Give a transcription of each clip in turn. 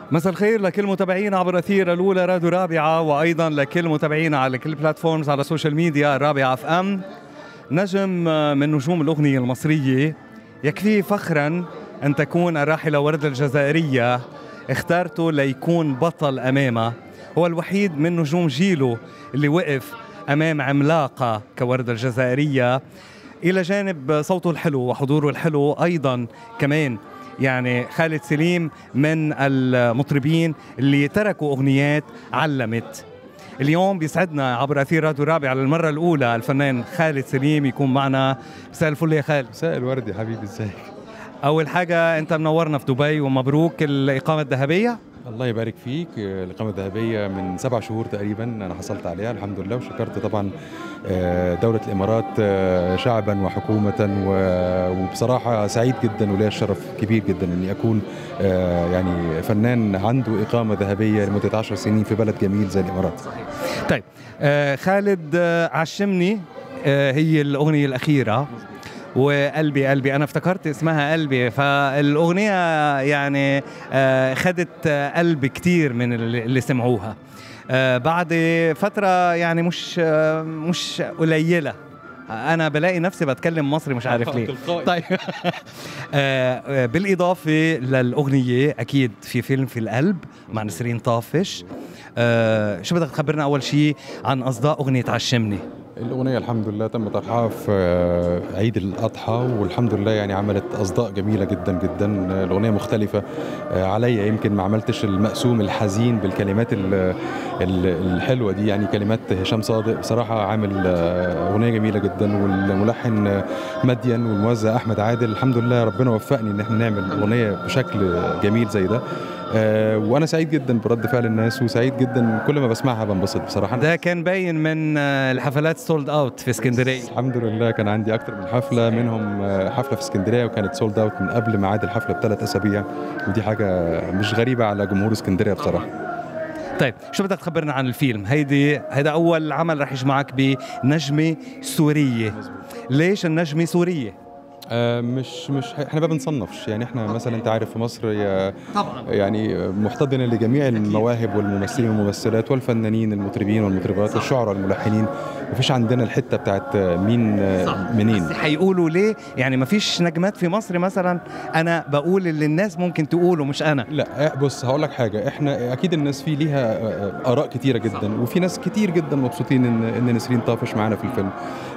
مساء الخير لكل متابعينا عبر اثير الاولى راديو رابعه وايضا لكل متابعينا على كل البلاتفورمز على السوشيال ميديا الرابعه اف ام نجم من نجوم الاغنيه المصريه يكفي فخرا ان تكون الراحله ورده الجزائريه اختارته ليكون بطل امامها هو الوحيد من نجوم جيله اللي وقف امام عملاقه كورده الجزائريه الى جانب صوته الحلو وحضوره الحلو ايضا كمان يعني خالد سليم من المطربين اللي تركوا اغنيات علمت اليوم بيسعدنا عبر اثير راديو رابع على المره الاولى الفنان خالد سليم يكون معنا مساء الفل يا خالد مساء الورد يا حبيبي ازيك اول حاجه انت منورنا في دبي ومبروك الاقامه الذهبيه الله يبارك فيك الإقامة الذهبية من سبع شهور تقريبا أنا حصلت عليها الحمد لله وشكرت طبعا آه، دولة الإمارات آه، شعبا وحكومة وبصراحة سعيد جدا وليا الشرف كبير جدا أني أكون آه، يعني فنان عنده إقامة ذهبية لمدة عشر سنين في بلد جميل زي الإمارات طيب خالد عشمني هي الأغنية الأخيرة وقلبي قلبي انا افتكرت اسمها قلبي فالاغنيه يعني آه، خدت قلب كتير من اللي سمعوها آه، بعد فتره يعني مش آه، مش قليله انا بلاقي نفسي بتكلم مصري مش عارف ليه طيب بالاضافه للاغنيه اكيد في فيلم في القلب مع نسرين طافش شو بدك تخبرنا اول شيء عن اصداء اغنيه عشمني الأغنية الحمد لله تم طرحها في آه، عيد الأضحى والحمد لله يعني عملت أصداء جميلة جدا جدا الأغنية مختلفة آه، عليا يمكن ما عملتش المقسوم الحزين بالكلمات الحلوة دي يعني كلمات هشام صادق بصراحة عامل آه، أغنية جميلة جدا والملحن مدين والموزع أحمد عادل الحمد لله ربنا وفقني إن احنا نعمل أغنية بشكل جميل زي ده آه وانا سعيد جدا برد فعل الناس وسعيد جدا كل ما بسمعها بنبسط بصراحه ده كان باين من آه، الحفلات سولد اوت في اسكندريه الحمد لله كان عندي اكتر من حفله منهم آه، حفله في اسكندريه وكانت سولد اوت من قبل ميعاد الحفله بثلاث اسابيع ودي حاجه مش غريبه على جمهور اسكندريه بصراحه طيب شو بدك تخبرنا عن الفيلم هيدي هيدا اول عمل رح يجمعك بنجمه سوريه ليش النجمه سوريه آه، مش مش احنا ما بنصنفش يعني احنا مثلا انت عارف في مصر هي طبعا يعني محتضنه لجميع المواهب والممثلين والممثلات والفنانين المطربين والمطربات والشعراء الملحنين ما فيش عندنا الحته بتاعت مين صح. منين بس حيقولوا ليه يعني ما فيش نجمات في مصر مثلا انا بقول اللي الناس ممكن تقوله مش انا لا بص هقول لك حاجه احنا اكيد الناس في ليها آه، اراء كتيره جدا صح. وفي ناس كتير جدا مبسوطين ان ان نسرين طافش معانا في الفيلم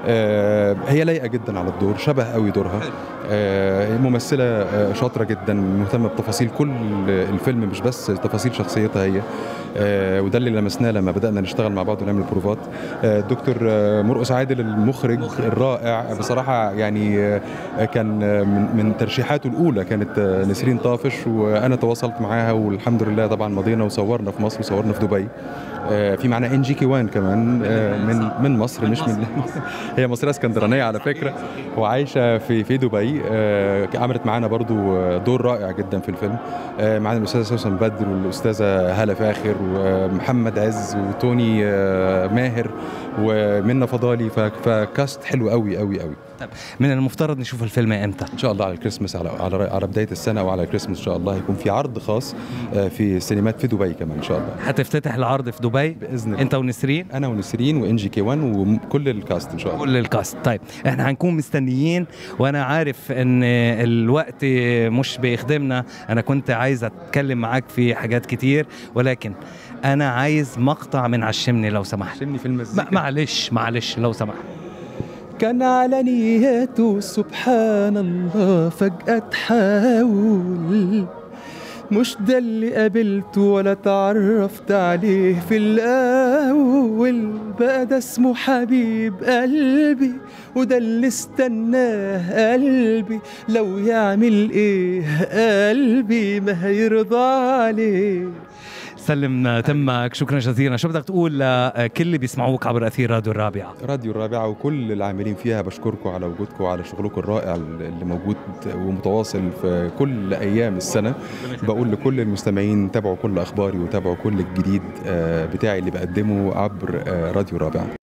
آه هي لايقه جدا على الدور شبه قوي دورها آه ممثله آه شاطره جدا مهتمه بتفاصيل كل الفيلم مش بس تفاصيل شخصيتها هي آه وده اللي لمسناه لما بدانا نشتغل مع بعض ونعمل بروفات آه الدكتور آه مرقس عادل المخرج مخرج. الرائع بصراحه يعني آه كان من, من ترشيحاته الاولى كانت آه نسرين طافش وانا تواصلت معاها والحمد لله طبعا مضينا وصورنا في مصر وصورنا في دبي آه في معنا انجي كيوان كمان آه من من مصر مش من هي مصريه اسكندرانيه على فكره وعايشه في في دبي آه عملت معانا برضو دور رائع جدا في الفيلم آه معانا الاستاذه سوسن بدر والاستاذه هاله فاخر ومحمد عز وتوني آه ماهر ومنى فضالي فكاست حلو قوي قوي قوي طب من المفترض نشوف الفيلم امتى؟ ان شاء الله على الكريسماس على على, على بدايه السنه وعلى الكريسماس ان شاء الله هيكون في عرض خاص آه، في سينمات في دبي كمان ان شاء الله هتفتتح العرض في دبي باذن الله انت ونسرين انا ونسرين وانجي كي 1 وكل الكاست ان شاء الله كل الكاست طيب احنا هنكون مستنيين وانا عارف ان الوقت مش بيخدمنا انا كنت عايز اتكلم معاك في حاجات كتير ولكن انا عايز مقطع من عشمني لو سمحت عشمني في المزيكا معلش معلش لو سمحت كان على نياته سبحان الله فجأة تحاول مش ده اللي قابلته ولا تعرفت عليه في الأول بقى ده اسمه حبيب قلبي وده اللي استناه قلبي لو يعمل ايه قلبي ما هيرضى عليه سلم تمك شكرا جزيلا شو بدك تقول لكل اللي بيسمعوك عبر اثير راديو الرابعه راديو الرابعه وكل العاملين فيها بشكركم على وجودكم وعلى شغلكم الرائع اللي موجود ومتواصل في كل ايام السنه بقول لكل المستمعين تابعوا كل اخباري وتابعوا كل الجديد آه، بتاعي اللي بقدمه عبر آه، راديو الرابعه